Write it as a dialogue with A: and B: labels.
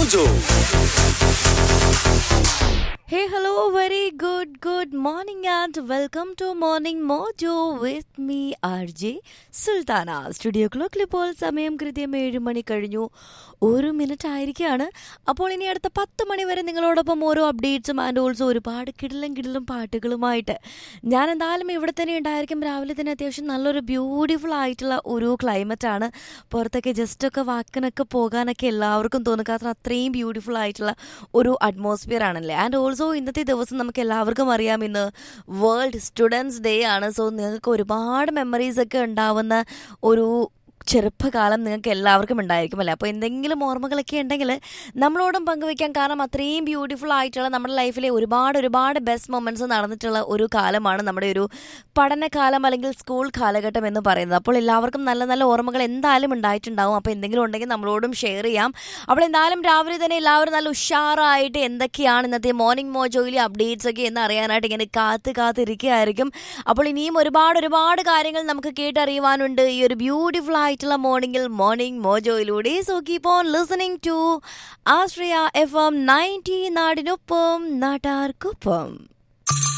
A: Mojo.
B: Hey, hello, very good, good morning, and welcome to Morning Mojo with me, RJ Sultana studio ക്ലോക്കിൽ ഇപ്പോൾ സമയം കൃത്യം ഏഴ് മണി കഴിഞ്ഞു ഒരു മിനിറ്റ് ആയിരിക്കുകയാണ് അപ്പോൾ ഇനി അടുത്ത പത്ത് മണി വരെ നിങ്ങളോടൊപ്പം ഓരോ അപ്ഡേറ്റ്സും ആൻഡ് ഓൾസോ ഒരുപാട് കിടിലും കിടിലും പാട്ടുകളുമായിട്ട് ഞാൻ എന്തായാലും ഇവിടെ തന്നെ ഉണ്ടായിരിക്കും രാവിലെ തന്നെ അത്യാവശ്യം നല്ലൊരു ബ്യൂട്ടിഫുൾ ആയിട്ടുള്ള ഒരു ക്ലൈമറ്റ് ആണ് പുറത്തൊക്കെ ജസ്റ്റ് ഒക്കെ വാക്കിനൊക്കെ പോകാനൊക്കെ എല്ലാവർക്കും തോന്നും കാരണം അത്രയും ബ്യൂട്ടിഫുൾ ആയിട്ടുള്ള ഒരു അറ്റ്മോസ്ഫിയർ ആണല്ലേ ആൻഡ് ഓൾസോ ഇന്നത്തെ ദിവസം നമുക്ക് എല്ലാവർക്കും അറിയാം ഇന്ന് വേൾഡ് സ്റ്റുഡൻസ് ഡേ ആണ് സോ നിങ്ങൾക്ക് ഒരുപാട് മെമ്മറീസ് ഒക്കെ ഉണ്ടാവുന്ന ഒരു ചെറുപ്പകാലം നിങ്ങൾക്ക് എല്ലാവർക്കും ഉണ്ടായിരിക്കും അല്ലേ അപ്പോൾ എന്തെങ്കിലും ഓർമ്മകളൊക്കെ ഉണ്ടെങ്കിൽ നമ്മളോടും പങ്കുവെക്കാൻ കാരണം അത്രയും ബ്യൂട്ടിഫുൾ ആയിട്ടുള്ള നമ്മുടെ ലൈഫിലെ ഒരുപാട് ഒരുപാട് ബെസ്റ്റ് മൊമെൻറ്റ്സ് നടന്നിട്ടുള്ള ഒരു കാലമാണ് നമ്മുടെ ഒരു പഠനകാലം അല്ലെങ്കിൽ സ്കൂൾ കാലഘട്ടം എന്ന് പറയുന്നത് അപ്പോൾ എല്ലാവർക്കും നല്ല നല്ല ഓർമ്മകൾ എന്തായാലും ഉണ്ടായിട്ടുണ്ടാവും അപ്പോൾ എന്തെങ്കിലും ഉണ്ടെങ്കിൽ നമ്മളോടും ഷെയർ ചെയ്യാം അപ്പോൾ എന്തായാലും രാവിലെ തന്നെ എല്ലാവരും നല്ല ഉഷാറായിട്ട് എന്തൊക്കെയാണ് ഇന്നത്തെ മോർണിംഗ് മോജോയിലെ അപ്ഡേറ്റ്സ് ഒക്കെ എന്ന് അറിയാനായിട്ട് ഇങ്ങനെ കാത്ത് കാത്തിരിക്കുകയായിരിക്കും അപ്പോൾ ഇനിയും ഒരുപാട് ഒരുപാട് കാര്യങ്ങൾ നമുക്ക് കേട്ടറിയുവാനുണ്ട് ഈ ഒരു ബ്യൂട്ടിഫുൾ ആയിട്ടുള്ള മോർണിംഗിൽ മോർണിംഗ് മോജോയിലൂടെ so keep on listening to Ashraya F M ninety നാടിനൊപ്പം നാട്ടാർക്കൊപ്പം